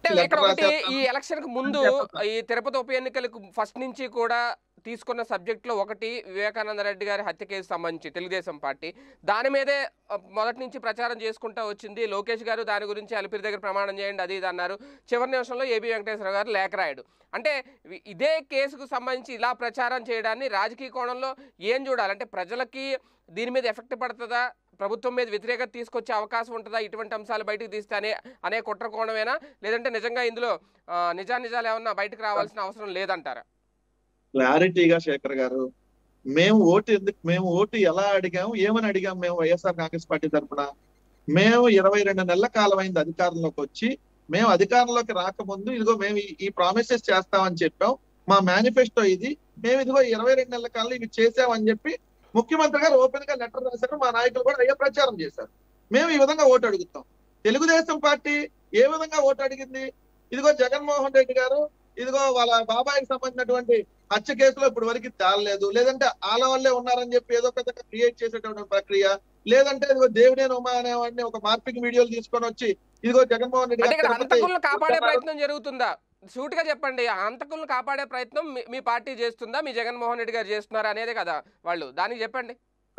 ఇక్కడ లెటర్ ఒకటి రాసేస్తాను ఈ ఎలక్షన్ కు ముందు ఈ తిరుపతి ఉప ఎన్నికలకు ఫస్ట్ నుంచి కూడా తీసుకున్న సబ్జెక్ట్ లో ఒకటి వివేకానంద రెడ్డి గారి హత్య కేసు సంబంధించి తెలుగుదేశం పార్టీ దాని మీదే ఆ, మొదటి నుంచి ప్రచారం చేసుకుంటూ వచ్చింది లోకేష్ గారు దాని గురించి అలిపిరి దగ్గర ప్రమాణం చేయండి అది ఇది అన్నారు చివరి నిమిషంలో ఏబి వెంకటేశ్వర గారు లేఖ రాయడు అంటే వి- ఇదే కేసుకు సంబంధించి ఇలా ప్రచారం చేయడాన్ని రాజకీయ కోణంలో ఏం చూడాలి అంటే ప్రజలకి దీని మీద ఎఫెక్ట్ పడుతుందా ప్రభుత్వం మీద వ్యతిరేకత తీసుకొచ్చే అవకాశం ఉంటుందా ఇటువంటి అంశాలు బయటకు తీస్తే అనే అనే కుట్ర కోణమేనా లేదంటే నిజంగా ఇందులో ఆ, నిజానిజాలు ఏమన్నా బయటకు రావాల్సిన అవసరం లేదంటారా క్లారిటీగా శేఖర్ గారు మేము ఓటు ఎందుకు మేము ఓటు ఎలా అడిగాము ఏమని అడిగాము మేము వైఎస్ఆర్ కాంగ్రెస్ పార్టీ తరఫున మేము ఇరవై రెండు నెలల కాలం అయింది అధికారంలోకి వచ్చి మేము అధికారంలోకి రాకముందు ఇదిగో మేము ఈ- ఈ ప్రామిసెస్ చేస్తామని చెప్పాం మా మేనిఫెస్టో ఇది మేము ఇదిగో ఇరవై రెండు నెలల కాలంలో ఇవి చేసామని చెప్పి ముఖ్యమంత్రి గారు ఓపెన్ గా లెటర్ రాశారు మా నాయకులు కూడా అయ్యే ప్రచారం చేశారు మేము ఈ విధంగా ఓటు అడుగుతాం తెలుగుదేశం పార్టీ ఏ విధంగా ఓటు అడిగింది ఇదిగో జగన్మోహన్ రెడ్డి గారు ఇదిగో వాళ్ళ బాబాయికి సంబంధించినటువంటి హత్య కేసులో ఇప్పుడు వరకు తేలలేదు లేదంటే ఆల వల్లే ఉన్నారని చెప్పి ఏదో పెద్ద క్రియేట్ చేసేటువంటి ప్రక్రియ లేదంటే ఇదిగో దేవినేని ఉమా అనేవాడిని ఒక మార్పింగ్ వీడియోలు తీసుకొని వచ్చి ఇదిగో జగన్మోహన్ రెడ్డి అంటే ఇక్కడ గారు తిరుపతి హంతకులను కాపాడే ఉత్తరాలు- ప్రయత్నం జరుగుతుందా సూటిగా చెప్పండి ఆ హంతకులను కాపాడే ప్రయత్నం మీ- మీ పార్టీ చేస్తుందా మీ జగన్మోహన్ రెడ్డి గారు చేస్తున్నారా అనేదే కదా వాళ్ళు దానికి చెప్పండి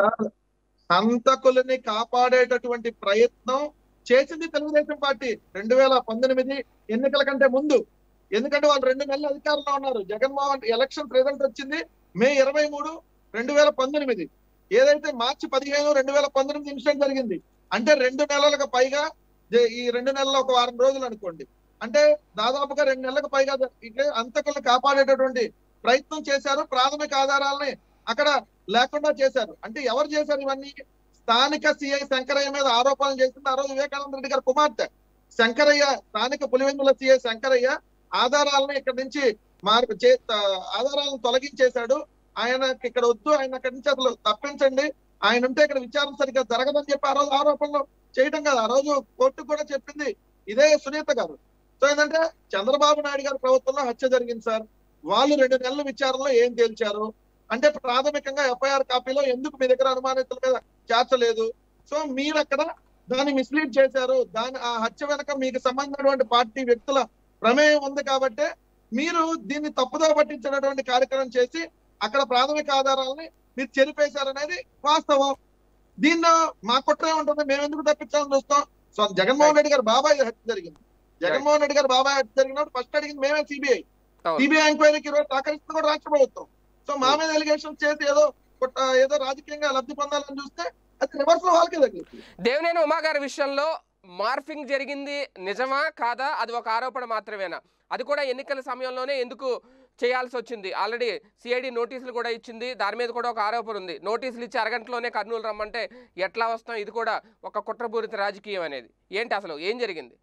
హంతకులని కాపాడేటటువంటి ప్రయత్నం చేసింది తెలుగుదేశం పార్టీ రెండు వేల పంతొమ్మిది ఎన్నికల కంటే ముందు ఎందుకంటే వాళ్ళు రెండు నెలలు అధికారంలో ఉన్నారు జగన్మోహన్ ఎలక్షన్ రిజల్ట్ వచ్చింది మే ఇరవై మూడు రెండు వేల పంతొమ్మిది ఏదైతే మార్చి పదిహేను రెండు వేల పంతొమ్మిది ఇన్సిడెంట్ జరిగింది అంటే రెండు నెలలకు పైగా జే- ఈ రెండు నెలల ఒక వారం రోజులు అనుకోండి అంటే దాదాపుగా రెండు నెలలకు పైగా ఇట్లే అంతకులను కాపాడేటటువంటి ప్రయత్నం చేశారు ప్రాథమిక ఆధారాలని అక్కడ లేకుండా చేశారు అంటే ఎవరు చేశారు ఇవన్నీ స్థానిక సిఐ శంకరయ్య మీద ఆరోపణలు చేసింది ఆ రోజు వివేకానంద రెడ్డి గారి కుమార్తె శంకరయ్య స్థానిక పులివెందుల సిఐ శంకరయ్య ఆధారాలను ఇక్కడ నుంచి మార్పు చే ఆ, ఆధారాలను తొలగించేశాడు ఆయన ఇక్కడ వద్దు ఆయన అక్కడి నుంచి అసలు తప్పించండి ఆయన ఉంటే ఇక్కడ విచారణ సరిగ్గా జరగదని చెప్పి ఆ రోజు ఆరోపణలు చేయడం కాదు ఆ రోజు కోర్టు కూడా చెప్పింది ఇదే సునీత గారు సో ఏంటంటే చంద్రబాబు నాయుడు గారి ప్రభుత్వంలో హత్య జరిగింది సార్ వాళ్ళు రెండు నెలల విచారణలో ఏం తేల్చారు అంటే ప్రాథమికంగా ఎఫ్ఐఆర్ కాపీలో ఎందుకు మీ దగ్గర అనుమానితుల మీద చేర్చలేదు సో మీరు అక్కడ దాన్ని మిస్లీడ్ చేశారు దాని ఆ హత్య వెనక మీకు సంబంధించినటువంటి పార్టీ వ్యక్తుల ప్రమేయం ఉంది కాబట్టి మీరు దీన్ని తప్పుదో పట్టించినటువంటి కార్యక్రమం చేసి అక్కడ ప్రాథమిక ఆధారాలని మీరు చెరిపేశారనేది వాస్తవం దీనిలో మా కుట్రే ఉంటుంది మేము ఎందుకు తప్పించాలని చూస్తాం సో జగన్మోహన్ రెడ్డి గారు బాబాయ్ హత్య జరిగింది జగన్మోహన్ రెడ్డి గారు బాబాయ్ హత్య జరిగినప్పుడు ఫస్ట్ అడిగింది మేమే సిబిఐ అవును. సిబిఐ ఎంక్వైరీకి ఈరోజు సహకరిస్తుంది కూడా రాష్ట్ర ప్రభుత్వం సో మా మీద ఎలిగేషన్ చేసి ఏదో కుట్ర- ఏదో రాజకీయంగా లబ్ధి పొందాలని చూస్తే అది రివర్స్ లో వాళ్ళకే తగ్గింది దేవినేని ఉమా గారి విషయంలో మార్ఫింగ్ జరిగింది నిజమా కాదా అది ఒక ఆరోపణ మాత్రమేనా అది కూడా ఎన్నికల సమయంలోనే ఎందుకు చేయాల్సి వచ్చింది ఆల్రెడీ సిఐడి నోటీసులు కూడా ఇచ్చింది దాని మీద కూడా ఒక ఆరోపణ ఉంది నోటీసులు ఇచ్చి అరగంటలోనే కర్నూలు రమ్మంటే ఎట్లా వస్తాం ఇది కూడా ఒక కుట్రపూరిత రాజకీయం అనేది ఏంటి అసలు ఏం జరిగింది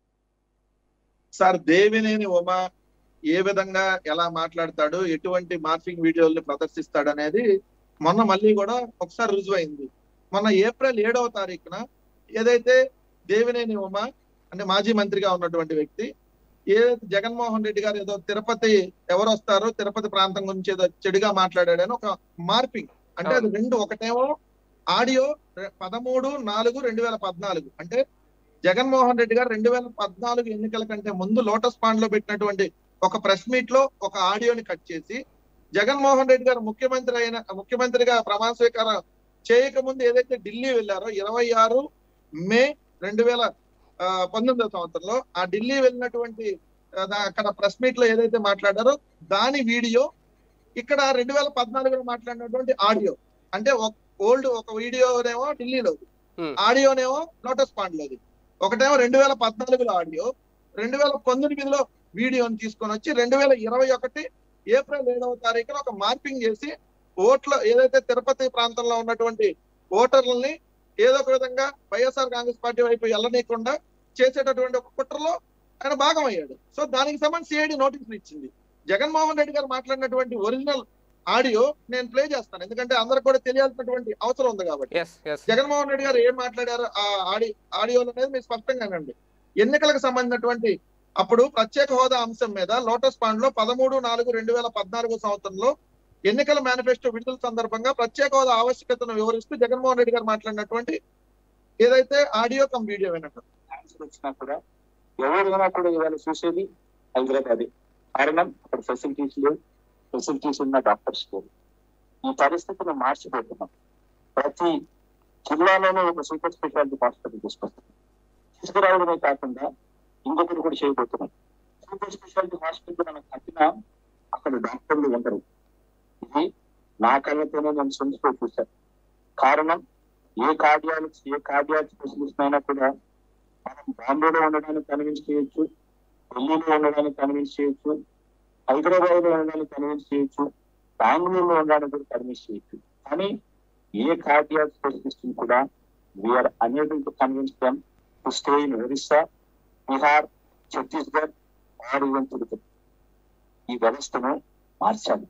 సార్ దేవినేని ఉమ ఏ విధంగా ఎలా మాట్లాడతాడు ఎటువంటి మార్ఫింగ్ వీడియోల్ని ప్రదర్శిస్తాడు అనేది మొన్న మళ్ళీ కూడా ఒకసారి రుజువైంది మొన్న ఏప్రిల్ ఏడవ తారీఖున ఏదైతే దేవినేని ఉమ అంటే మాజీ మంత్రిగా ఉన్నటువంటి వ్యక్తి ఏ జగన్మోహన్ రెడ్డి గారు ఏదో తిరుపతి ఎవరు వస్తారో తిరుపతి ప్రాంతం గురించి ఏదో చెడుగా మాట్లాడాడని ఒక మార్పింగ్ అంటే అది రెండు ఒకటేమో ఆడియో రె- పదమూడు నాలుగు రెండు వేల పద్నాలుగు అంటే జగన్మోహన్ రెడ్డి గారు రెండు వేల పద్నాలుగు ఎన్నికల కంటే ముందు లోటస్ పాండ్ లో పెట్టినటువంటి ఒక ప్రెస్ మీట్ లో ఒక ఆడియోని కట్ చేసి జగన్మోహన్ రెడ్డి గారు ముఖ్యమంత్రి అయిన ముఖ్యమంత్రిగా ప్రమాణ స్వీకారం చేయక ముందు ఏదైతే ఢిల్లీ వెళ్ళారో ఇరవై ఆరు మే రెండు వేల ఆ, పంతొమ్మిదవ సంవత్సరంలో ఆ ఢిల్లీ వెళ్ళినటువంటి ఆ, దా- అక్కడ ప్రెస్ మీట్ లో ఏదైతే మాట్లాడారో దాని వీడియో ఇక్కడ రెండు వేల పద్నాలుగులో మాట్లాడినటువంటి ఆడియో అంటే ఓల్డ్ ఒక వీడియోనేమో ఢిల్లీలో Hmm. ఆడియోనేమో లోటస్ పాండ్ లోది ఒకటేమో రెండు వేల పద్నాలుగులో ఆడియో రెండు వేల పంతొమ్మిదిలో వీడియోని తీసుకొని వచ్చి రెండు వేల ఇరవై ఒకటి ఏప్రిల్ ఏడవ తారీఖున ఒక మార్పింగ్ చేసి ఓట్ల ఏదైతే తిరుపతి ప్రాంతంలో ఉన్నటువంటి ఓటర్లని ఏదో ఒక విధంగా వైఎస్ఆర్ కాంగ్రెస్ పార్టీ వైపు వెళ్ళనీయకుండా చేసేటటువంటి ఒక కుట్రలో ఆయన భాగం అయ్యాడు సో దానికి సంబంధించి సిఐడి నోటీసులు ఇచ్చింది జగన్మోహన్ రెడ్డి గారు మాట్లాడినటువంటి ఒరిజినల్ ఆడియో నేను ప్లే చేస్తాను ఎందుకంటే అందరికి కూడా తెలియాల్సినటువంటి అవసరం ఉంది కాబట్టి ఎస్ ఎస్ జగన్మోహన్ రెడ్డి గారు ఏం మాట్లాడారు ఆ ఆడి ఆడియోలో అనేది మీరు స్పష్టంగా వినండి ఎన్నికలకు సంబంధించినటువంటి అప్పుడు ప్రత్యేక హోదా అంశం మీద లోటస్ పాండ్ లో పదమూడు నాలుగు రెండు వేల పద్నాలుగు సంవత్సరంలో ఎన్నికల మేనిఫెస్టో విడుదల సందర్భంగా ప్రత్యేక హోదా ఆవశ్యకతను వివరిస్తూ జగన్మోహన్ రెడ్డి గారు మాట్లాడినటువంటి ఏదైతే ఆడియో కమ్ వీడియో వినట్టు ఆన్సర్ వచ్చినా కూడా ఎవరైనా కూడా ఇవాళ చూసేది హైదరాబాద్ కారణం అక్కడ ఫెసిలిటీస్ లేవు ఫెసిలిటీస్ ఉన్న డాక్టర్స్ లేవు ఈ పరిస్థితిని మార్చిపోతున్నాం ప్రతి జిల్లాలోనే ఒక సూపర్ స్పెషాలిటీ హాస్పిటల్ తీసుకొస్తున్నాం తీసుకురావడమే కాకుండా ఇంకొకటి కూడా చేయబోతున్నాం సూపర్ స్పెషాలిటీ హాస్పిటల్ మనం కట్టినా అక్కడ డాక్టర్లు ఉండరు ఇది నా కళ్ళతోనే నేను సొంతతో చూశాను కారణం ఏ కార్డియాలజీ ఏ కార్డియాలజీ స్పెషలిస్ట్ అయినా కూడా మనం బాంబేలో ఉండడానికి కన్విన్స్ చేయొచ్చు ఢిల్లీలో ఉండడానికి కన్విన్స్ చేయొచ్చు హైదరాబాద్ లో ఉండడానికి కన్విన్స్ చేయొచ్చు బెంగళూరులో ఉండడానికి కూడా కన్విన్స్ చేయొచ్చు కానీ ఏ కార్డియాలజీ స్పెషలిస్ట్ కూడా we are unable to convince them to stay in Orissa Bihar Chhattisgarh or even Tirupati ఈ వ్యవస్థను మార్చాలి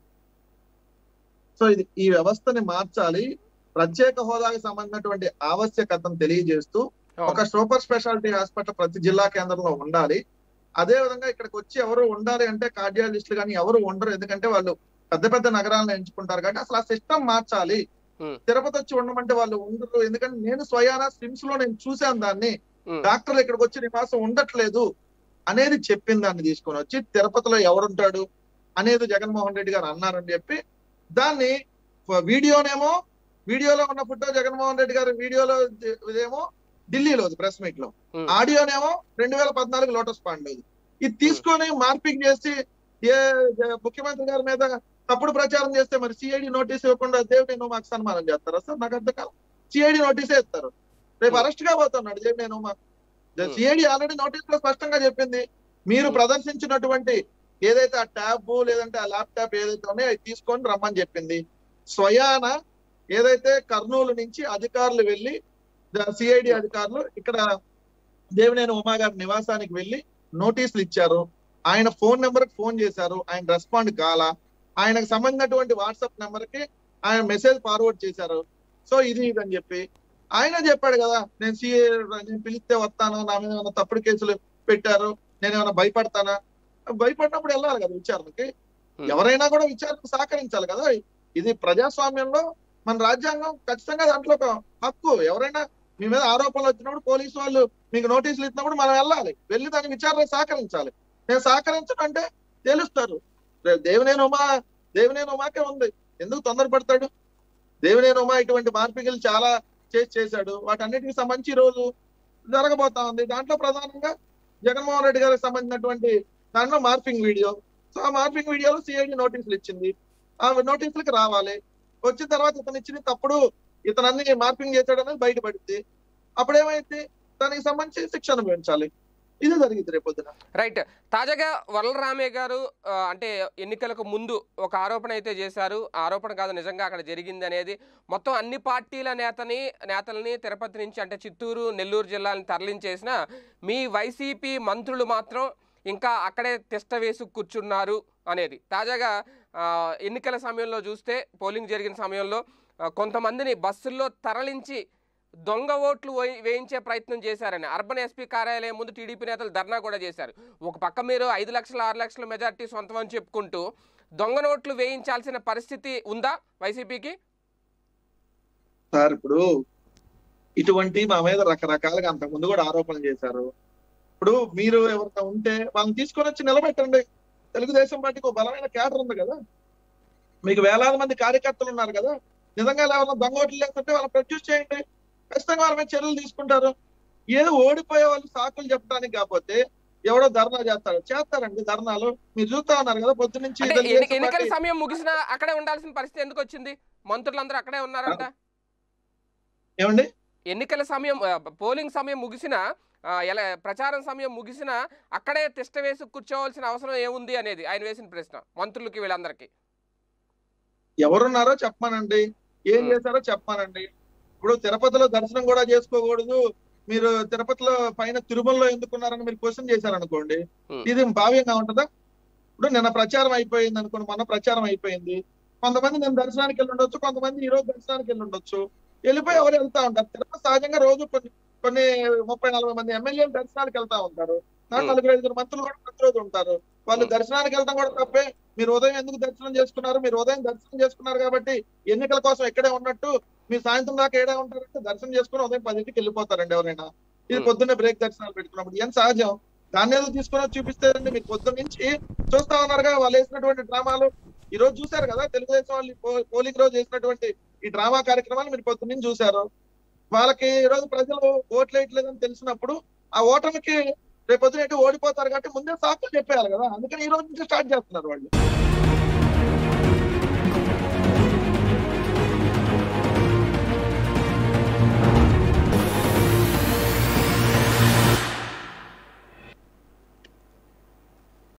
సో ఇది ఈ వ్యవస్థని మార్చాలి ప్రత్యేక హోదాకి సంబంధించినటువంటి ఆవశ్యకతను తెలియజేస్తూ ఒక సూపర్ స్పెషాలిటీ హాస్పిటల్ ప్రతి జిల్లా కేంద్రంలో ఉండాలి అదే విధంగా ఇక్కడికి వచ్చి ఎవరు ఉండాలి అంటే కార్డియాలజిస్టులు కానీ ఎవరు ఉండరు ఎందుకంటే వాళ్ళు పెద్ద పెద్ద నగరాలను ఎంచుకుంటారు కాబట్టి అసలు ఆ సిస్టమ్ మార్చాలి Hmm. తిరుపతి వచ్చి ఉండమంటే వాళ్ళు ఉండరు ఎందుకంటే నేను స్వయానా స్విమ్స్ లో నేను చూశాను దాన్ని Hmm. డాక్టర్లు ఇక్కడికి వచ్చి నివాసం ఉండట్లేదు అనేది చెప్పిన దాన్ని తీసుకొని వచ్చి తిరుపతిలో ఎవరుంటాడు అనేది జగన్మోహన్ రెడ్డి గారు అన్నారని చెప్పి దాన్ని ఫ- వీడియోనేమో వీడియోలో ఉన్న ఫోటో జగన్మోహన్ రెడ్డి గారి వీడియోలో ది- ఇదేమో ఢిల్లీలో ప్రెస్ మీట్ లో Hmm. ఆడియోనేమో రెండు వేల పద్నాలుగు లోటస్ పాండ్ ఇది తీసుకొని మార్పింగ్ చేసి ఏ ఏ ముఖ్యమంత్రి గారి మీద తప్పుడు ప్రచారం చేస్తే మరి సిఐడి నోటీస్ ఇవ్వకుండా దేవుడి నువ్వు మాకు సన్మానం చేస్తారా సార్ నాకు అర్థం కాదు సిఐడి నోటీసే ఇస్తారు రేపు Hmm. అరెస్ట్ కాబోతున్నాడు దేవుడి నేను Hmm. సిఐడి ఆల్రెడీ నోటీస్ లో స్పష్టంగా చెప్పింది మీరు Hmm. ప్రదర్శించినటువంటి ఏదైతే ఆ ట్యాబ్ లేదంటే ఆ ల్యాప్టాప్ ఏదైతే ఉన్నాయో అది తీసుకొని రమ్మని చెప్పింది స్వయాన ఏదైతే కర్నూలు నుంచి అధికారులు వెళ్ళి సిఐడి అధికారులు ఇక్కడ దేవినేని ఉమా గారి నివాసానికి వెళ్ళి నోటీసులు ఇచ్చారు ఆయన ఫోన్ నెంబర్ కి ఫోన్ చేశారు ఆయన రెస్పాండ్ కాల ఆయనకు సంబంధించినటువంటి వాట్సాప్ నెంబర్ కి ఆయన మెసేజ్ ఫార్వర్డ్ చేశారు సో ఇది ఇది అని చెప్పి ఆయన చెప్పాడు కదా నేను సిఏ నేను పిలిస్తే వస్తాను నా మీద ఏమైనా తప్పుడు కేసులు పెట్టారు నేను ఏమైనా భయపడతానా భయపడినప్పుడు వెళ్ళాలి కదా విచారణకి Hmm. ఎవరైనా కూడా విచారణకు సహకరించాలి కదా ఇది ప్రజాస్వామ్యంలో మన రాజ్యాంగం ఖచ్చితంగా దాంట్లో ఒక హక్కు ఎవరైనా మీ మీద ఆరోపణలు వచ్చినప్పుడు పోలీసు వాళ్ళు మీకు నోటీసులు ఇచ్చినప్పుడు మనం వెళ్ళాలి వెళ్ళి దాని విచారణ సహకరించాలి నేను సహకరించడం అంటే తెలుస్తారు రే- దేవినేని ఉమా దేవినేని ఉమాకే ఉంది ఎందుకు తొందరపడతాడు దేవినేని ఉమా ఇటువంటి మార్పికలు చాలా చేసి చేశాడు వాటన్నిటికి సంబంధించి ఈ రోజు జరగబోతా ఉంది దాంట్లో ప్రధానంగా జగన్మోహన్ రెడ్డి గారికి సంబంధించినటువంటి దాంట్లో మార్పింగ్ వీడియో సో ఆ మార్పింగ్ వీడియోలో సిఐడి నోటీసులు ఇచ్చింది ఆ నోటీసులకి రావాలి వచ్చిన తర్వాత ఇతను ఇచ్చిన తప్పుడు ఇతను అన్ని మార్పింగ్ చేశాడు అనేది బయటపడింది అప్పుడేమైంది దానికి సంబంధించి శిక్ష అనుభవించాలి ఇది జరిగింది రేపు పొద్దున రైట్ తాజాగా వరలరామయ్య గారు ఆ, అంటే ఎన్నికలకు ముందు ఒక ఆరోపణ అయితే చేశారు ఆ ఆరోపణ కాదు నిజంగా అక్కడ జరిగింది అనేది మొత్తం అన్ని పార్టీల నేతని నేతల్ని తిరుపతి నుంచి అంటే చిత్తూరు నెల్లూరు జిల్లాని తరలించేసిన మీ వైసీపీ మంత్రులు మాత్రం ఇంకా అక్కడే తిష్ట వేసి కూర్చున్నారు అనేది తాజాగా ఆ, ఎన్నికల సమయంలో చూస్తే పోలింగ్ జరిగిన సమయంలో ఆ, కొంతమందిని బస్సుల్లో తరలించి దొంగ ఓట్లు వేయి- వేయించే ప్రయత్నం చేశారని అర్బన్ ఎస్పీ కార్యాలయం ముందు టీడీపీ నేతలు ధర్నా కూడా చేశారు ఒక పక్క మీరు ఐదు లక్షల ఆరు లక్షల మెజార్టీ సొంతం అని చెప్పుకుంటూ దొంగ నోట్లు వేయించాల్సిన పరిస్థితి ఉందా వైసీపీకి సార్ ఇప్పుడు ఇటువంటి మా మీద రకరకాలుగా అంతకు ముందు కూడా ఆరోపణలు చేశారు ఇప్పుడు మీరు ఎవరైనా ఉంటే వాళ్ళని తీసుకొని వచ్చి నిలబెట్టండి తెలుగుదేశం పార్టీకి ఒక బలమైన క్యాడర్ ఉంది కదా మీకు వేలాది మంది కార్యకర్తలు ఉన్నారు కదా నిజంగా ఎవరైనా దొంగ ఓట్లు లేకుంటే వాళ్ళని ప్రొడ్యూస్ చేయండి ఖచ్చితంగా వాళ్ళ మీద చర్యలు తీసుకుంటారు ఏదో ఓడిపోయే వాళ్ళు సాకులు చెప్పడానికి కాకపోతే ఎవడో ధర్నా చేస్తారు చేస్తారండి ధర్నాలు మీరు చూస్తా ఉన్నారు కదా పొద్దు నుంచి అంటే తెలుగుదేశం ఎన్ని- ఎన్నికల పార్టీ- సమయం ముగిసినా అక్కడే ఉండాల్సిన పరిస్థితి ఎందుకు వచ్చింది మంత్రులందరూ అక్కడే ఉన్నారంట ఏమండి ఎన్నికల సమయం ఆ, పోలింగ్ సమయం ముగిసినా ఆ, ఎలా ప్రచారం సమయం ముగిసినా అక్కడే తిష్ట వేసి కూర్చోవాల్సిన అవసరం ఏముంది అనేది ఆయన వేసిన ప్రశ్న మంత్రులకి వీళ్ళందరికీ ఎవరున్నారో చెప్పమానండి ఏం Hmm. చేశారో చెప్పమానండి ఇప్పుడు తిరుపతిలో దర్శనం కూడా చేసుకోకూడదు మీరు తిరుపతిలో పైన తిరుమలలో ఎందుకున్నారని మీరు క్వశ్చన్ చేశారనుకోండి Hmm. ఇది భావ్యంగా ఉంటుందా ఇప్పుడు నిన్న ప్రచారం అయిపోయింది అనుకోండి మొన్న ప్రచారం అయిపోయింది కొంతమంది నేను దర్శనానికి వెళ్ళి ఉండొచ్చు కొంతమంది ఈ రోజు దర్శనానికి వెళ్ళి ఉండొచ్చు వెళ్ళిపోయి ఎవరు వెళ్తా ఉంటారు తిరుపతి సహజంగా రోజు కొన్ని కొన్ని ముప్పై నలభై మంది ఎమ్మెల్యేలు దర్శనానికి వెళ్తా ఉంటారు నాకు Hmm. నలుగురు ఐదుగురు మంత్రులు కూడా ప్రతిరోజు ఉంటారు వాళ్ళు Hmm. దర్శనానికి వెళ్ళడం కూడా తప్పే మీరు ఉదయం ఎందుకు దర్శనం చేసుకున్నారు మీరు ఉదయం దర్శనం చేసుకున్నారు కాబట్టి ఎన్నికల కోసం ఎక్కడే ఉన్నట్టు మీరు సాయంత్రం దాకా ఏడే ఉంటారంటే దర్శనం చేసుకుని ఉదయం పదింటికి వెళ్ళిపోతారండి ఎవరైనా ఇది Hmm. పొద్దున్నే బ్రేక్ దర్శనాలు పెట్టుకున్నప్పుడు ఏం సహజం దాన్ని ఏదో తీసుకొని వచ్చి చూపిస్తారండి మీరు పొద్దున్న నుంచి చూస్తా ఉన్నారుగా వాళ్ళు వేసినటువంటి డ్రామాలు ఈ రోజు చూశారు కదా తెలుగుదేశం వాళ్ళు పో- పోలింగ్ రోజు చేసినటువంటి ఈ డ్రామా కార్యక్రమాలు మీరు పొద్దున్న నుంచి చూశారు వాళ్ళకి ఈ రోజు ప్రజలు ఓట్లు వేయట్లేదని తెలిసినప్పుడు ఆ ఓటమికి రేపొద్దున ఎటు ఓడిపోతారు కాబట్టి ముందే సాకులు చెప్పేయాలి కదా అందుకని ఈ రోజు నుంచి స్టార్ట్ చేస్తున్నారు వాళ్ళు